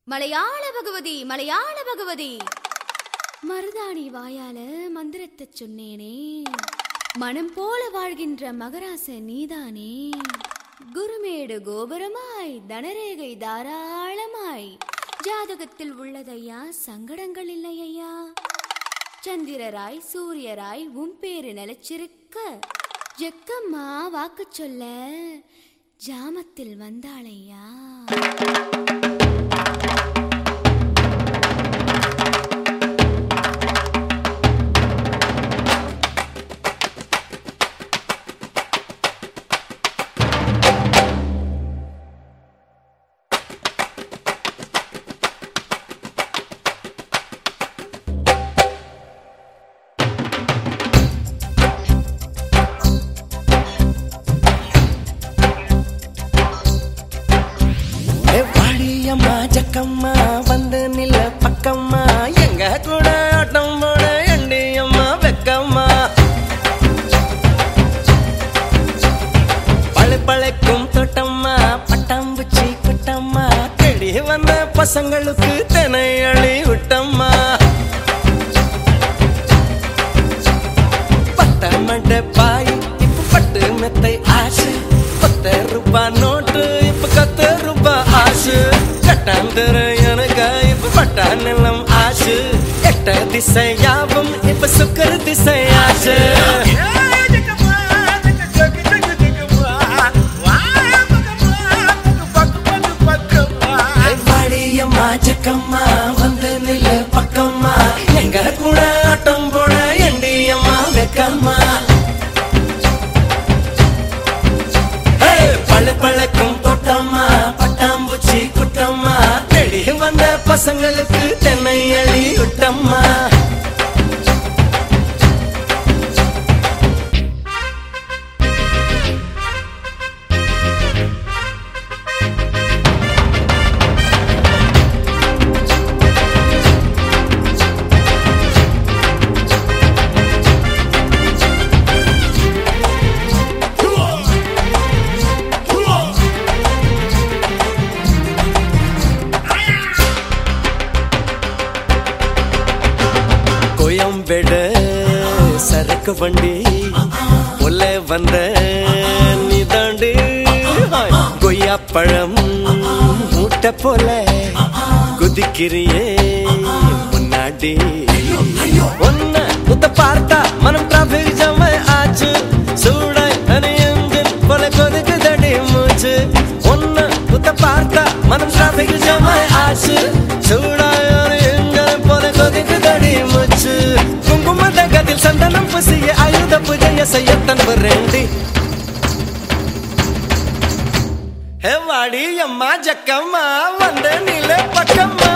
மலையாள பகவதி மலையாள பகவதி மருதாணி வாயால மந்திரத்தை சொன்னேனே மனம் போல வாழ்கின்ற மகராச நீதானே குருமேடு கோபுரமாய் தனரேகை தாராளமாய் ஜாதகத்தில் உள்ளதையா சங்கடங்கள் இல்லையா சந்திரராய் சூரியராய் உன் பேரு நிலைச்சிருக்க ஜெக்கம்மா வாக்கு சொல்ல ஜாமத்தில் வந்தாளையா ஏ வாடியம்மா ஜக்கம்மா வந்து நில்ல பக்கம்மா எங்க கூட ஆட்டம் போட எண்டியம்மா வெக்கம்மா பழு பழைக்கும் தோட்டம்மா பட்டாம்பூச்சி குட்டம்மா தேடி வந்த பசங்களுக்கு தினை அழி விட்டம்மா பட்ட மண்ட பாய் இப்ப பட்டு மெத்தை ஆசு பத்து ரூபா நோட்டு இப்ப கத்து ரூபா ஆசு கட்டாந்தர எனக்கு இப்ப பட்டா நிலம் ஆசு எட்ட திசை யாவும் இப்ப சுக்கர திசை ஆசு வாடியம்மா ஜக்கம்மா வந்து நில்லு பக்கம்மா எங்க கூட ஆட்டம் போட எண்டியம்மா வெக்கம்மா ஏய், பளு பழக்கும் தோட்டம்மா பட்டாம்பூச்சி குட்டம்மா தேடி வந்த பசங்களுக்கு தென்னை அழி விட்டம்மா கோயம்பேடு சரக்கு வண்டி உள்ள வந்த நீதாண்டு கொய்யா பழம் மூட்டை போல குதிக்கிறியே முன்னாடி ஒன்ன உத்த பார்த்தா மனம் டிராபிக் ஜாம ஆச்சு சூடாய் அணி என்ஜின் போல கொதிக்குதடி மூச்சு ஒன்ன உத்த பார்த்தா மனம் டிராபிக் ஜாம ஆச்சு சூடாய் அணி என்ஜின் போல கொதிக்குதடி மூச்சு குங்கும தகத்தில் சந்தனம் புசிய ஆயுத பூஜைய செய்யத்தன் வரேண்டி ஹே வாடி அம்மா ஜக்கம்மா வந்த நில பக்கம்மா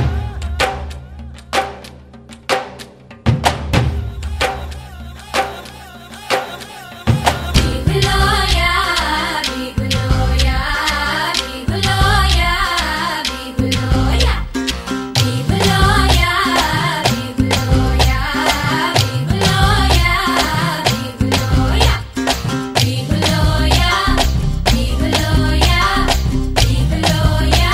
Biguloya, biguloya, biguloya, biguloya. Biguloya, biguloya, biguloya, biguloya. Biguloya, biguloya, biguloya.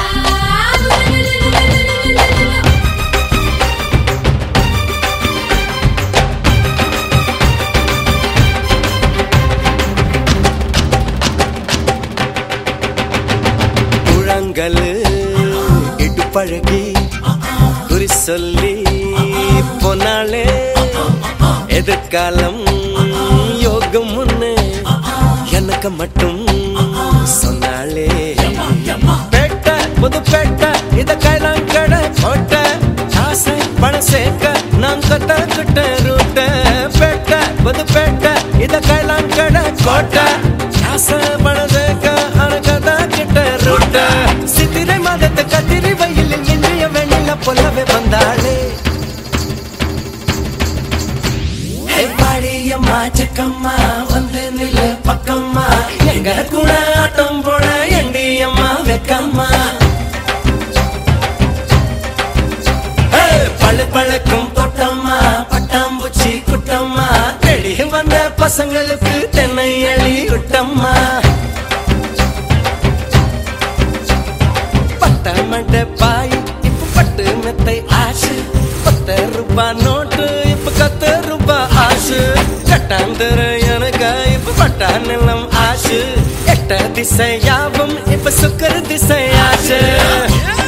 குழங்கல் இடுப்பழகி குறி சொல்லி போனாலே எதிர்காலம் யோகம் முன்னு எனக்கு மட்டும் சொன்னாலே பேட்ட புது பேட்ட இத கைலாம் கடை போட்ட ஆசை பணம் சேர்க்க நான் கட்ட கிட்ட ரூட்ட பேட்ட புது பேட்ட இத கைலாம் கடை கோட்ட ஆசை பணம் சேர்க்க அனகத கிட்ட ரூட்ட சித்திரை மாதத்து கத்திரி வயலில் இன்றைய வெண்ணில பொல்லவே வந்தாளே ஹே பாடியம்மா சக்கம்மா வந்து நில்லு பக்கம்மா எங்க கூட ஆட்டம் போட எண்டியம்மா வெக்கம்மா ஹே, பளு பழக்கும் தோட்டம்மா பட்டாம்பூச்சி குட்டம்மா தேடி வந்த பசங்களுக்கு தென்னை அழி விட்டம்மா பட்ட மண்ட பாய் ரூபாய் நோட்டு இப்ப கத்து ரூபாய் ஆசு கட்டாந்தர எனக்கு இப்ப பட்டா நிலம் ஆசு எட்ட திசையாவும் இப்ப சுக்கர திசை ஆசு